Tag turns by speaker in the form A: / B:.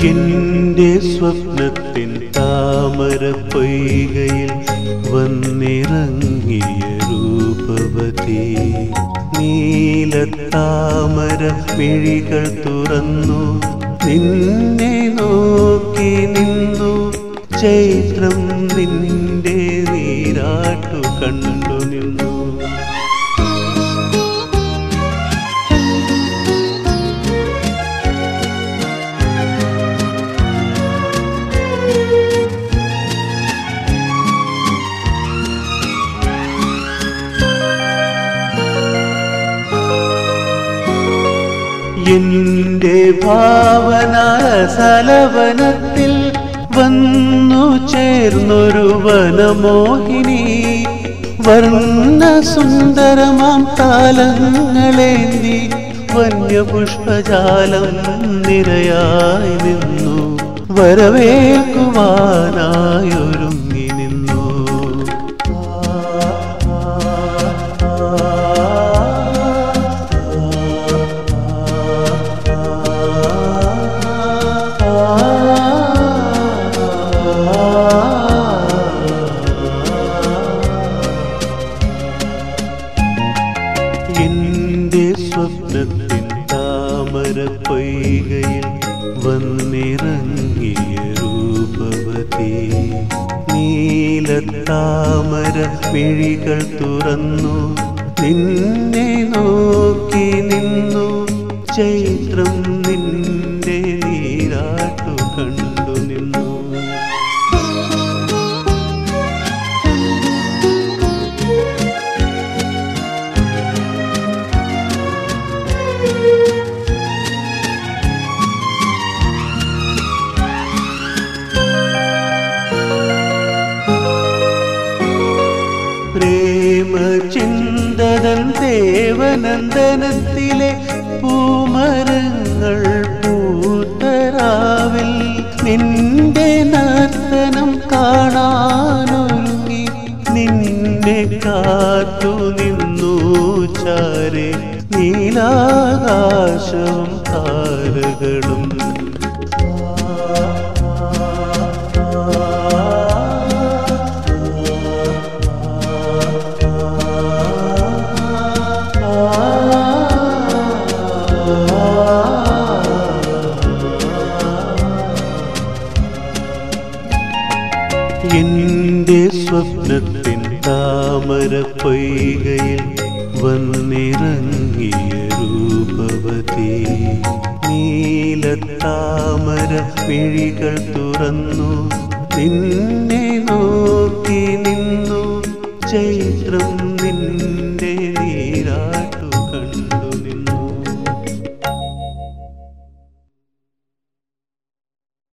A: എന്റെ സ്വപ്നത്തിൻ താമര പൊയ്കയിൽ വന്നിറങ്ങിയ രൂപവതി നീലത്താമര മിഴികൾ തുറന്നു നിന്നെ നോക്കി നിന്നു ചൈത്രം നിന്റെ നീരാട്ടു കണ്ടു നിന്നു എന്റെ ഭാവന സലവനത്തിൽ വന്നു ചേർന്നൊരു വനമോഹിനി വർണ്ണ സുന്ദരമാം താലങ്ങളേന്തി വന്യപുഷ്പജാലം നിരയായി നിന്നു വരവേൽക്കുവാനായൊരുങ്ങി നിന്നു എന്റെ സ്വപ്നത്തിൻ താമര പൊയ്കയിൽ വന്നിറങ്ങിയ രൂപവതി നീലത്താമര മിഴികൾ തുറന്നു നിന്നെ നോക്കി നിന്നു ചൈത്രം നിന്റെ നീരാട്ടു കണ്ടു നിന്നു പ്രേമ ചിന്തതൻ ദേവനന്ദനത്തിലെ പൂമരങ്ങൾ പൂത്തരാവിൽ നിന്റെ നർത്തനം കാണാനൊരുങ്ങി നിന്നെ കാത്തു നിന്നു ചാരെ നീലാകാശവും താരകളും എന്റെ സ്വപ്നത്തിൻ താമര പൊയ്കയിൽ വന്നിറങ്ങിയ രൂപവതി നീലത്താമര മിഴികൾ തുറന്നു നിന്നെ നോക്കി നിന്നു ചൈത്രം